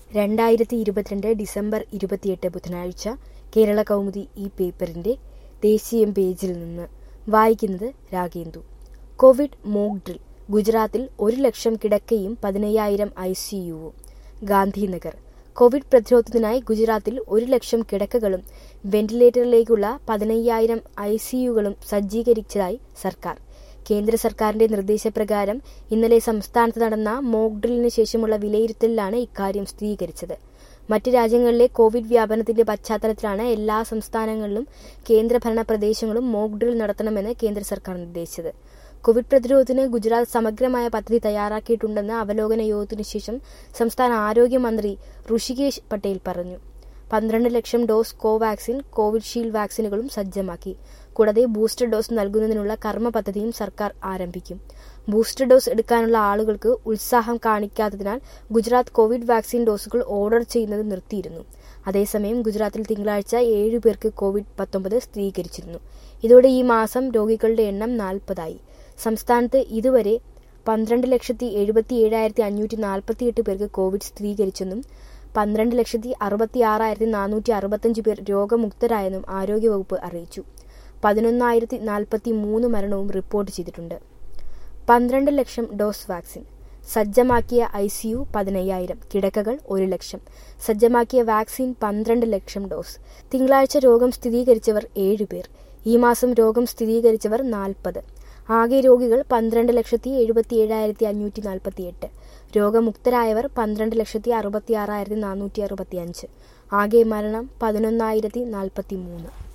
രണ്ടായിരത്തി ഇരുപത്തിരണ്ട് ഡിസംബർ ഇരുപത്തിയെട്ട് ബുധനാഴ്ച കേരള കൗമുദി ഈ പേപ്പറിന്റെ ദേശീയം പേജിൽ നിന്ന് വായിക്കുന്നത് രാഗേന്ദു കോവിഡ് മോക്ക് ഡ്രിൽ ഗുജറാത്തിൽ ഒരു ലക്ഷം കിടക്കയും പതിനയ്യായിരം ഐ സി യുവും ഗാന്ധിനഗർ കോവിഡ് പ്രതിരോധത്തിനായി ഗുജറാത്തിൽ ഒരു ലക്ഷം കിടക്കകളും വെന്റിലേറ്ററിലേക്കുള്ള പതിനയ്യായിരം ഐ സി യുകളും സജ്ജീകരിച്ചതായി സർക്കാർ കേന്ദ്ര സർക്കാരിന്റെ നിർദ്ദേശപ്രകാരം ഇന്നലെ സംസ്ഥാനത്ത് നടന്ന മോക്ക് ഡ്രില്ലിന് ശേഷമുള്ള വിലയിരുത്തലിലാണ് ഇക്കാര്യം സ്ഥിരീകരിച്ചത് മറ്റ് രാജ്യങ്ങളിലെ കോവിഡ് വ്യാപനത്തിന്റെ പശ്ചാത്തലത്തിലാണ് എല്ലാ സംസ്ഥാനങ്ങളിലും കേന്ദ്രഭരണ പ്രദേശങ്ങളും മോക്ക് ഡ്രിൽ നടത്തണമെന്ന് കേന്ദ്ര സർക്കാർ നിർദ്ദേശിച്ചത് കോവിഡ് പ്രതിരോധത്തിന് ഗുജറാത്ത് സമഗ്രമായ പദ്ധതി തയ്യാറാക്കിയിട്ടുണ്ടെന്ന് അവലോകന യോഗത്തിനു ശേഷം സംസ്ഥാന ആരോഗ്യമന്ത്രി ഋഷികേശ് പട്ടേൽ പറഞ്ഞു പന്ത്രണ്ട് ലക്ഷം ഡോസ് കോവാക്സിൻ കോവിഷീൽഡ് വാക്സിനുകളും സജ്ജമാക്കി കൂടാതെ ബൂസ്റ്റർ ഡോസ് നൽകുന്നതിനുള്ള കർമ്മ പദ്ധതിയും സർക്കാർ ആരംഭിക്കും ബൂസ്റ്റർ ഡോസ് എടുക്കാനുള്ള ആളുകൾക്ക് ഉത്സാഹം കാണിക്കാത്തതിനാൽ ഗുജറാത്ത് കോവിഡ് വാക്സിൻ ഡോസുകൾ ഓർഡർ ചെയ്യുന്നത് നിർത്തിയിരുന്നു അതേസമയം ഗുജറാത്തിൽ തിങ്കളാഴ്ച ഏഴു പേർക്ക് കോവിഡ് പത്തൊമ്പത് സ്ഥിരീകരിച്ചിരുന്നു ഇതോടെ ഈ മാസം രോഗികളുടെ എണ്ണം നാൽപ്പതായി സംസ്ഥാനത്ത് ഇതുവരെ പന്ത്രണ്ട് ലക്ഷത്തി എഴുപത്തി ഏഴായിരത്തി അഞ്ഞൂറ്റി നാൽപ്പത്തിയെട്ട് പേർക്ക് കോവിഡ് സ്ഥിരീകരിച്ചെന്നും പന്ത്രണ്ട് ലക്ഷത്തി അറുപത്തി ആറായിരത്തി നാനൂറ്റി അറുപത്തഞ്ച് പേർ രോഗമുക്തരായെന്നും ആരോഗ്യവകുപ്പ് അറിയിച്ചു പതിനൊന്നായിരത്തി നാൽപ്പത്തി മൂന്ന് മരണവും റിപ്പോർട്ട് ചെയ്തിട്ടുണ്ട് പന്ത്രണ്ട് ലക്ഷം ഡോസ് വാക്സിൻ സജ്ജമാക്കിയ ഐ സി യു പതിനയ്യായിരം കിടക്കകൾ ഒരു ലക്ഷം സജ്ജമാക്കിയ വാക്സിൻ പന്ത്രണ്ട് ലക്ഷം ഡോസ് തിങ്കളാഴ്ച രോഗം സ്ഥിരീകരിച്ചവർ ഏഴുപേർ ഈ മാസം രോഗം സ്ഥിരീകരിച്ചവർ നാൽപ്പത് ആകെ രോഗികൾ പന്ത്രണ്ട് ലക്ഷത്തി എഴുപത്തി ഏഴായിരത്തി അഞ്ഞൂറ്റി നാൽപ്പത്തി എട്ട് രോഗമുക്തരായവർ പന്ത്രണ്ട് ലക്ഷത്തി അറുപത്തി ആറായിരത്തി നാനൂറ്റി അറുപത്തി അഞ്ച് ആകെ മരണം പതിനൊന്നായിരത്തി നാൽപ്പത്തി മൂന്ന്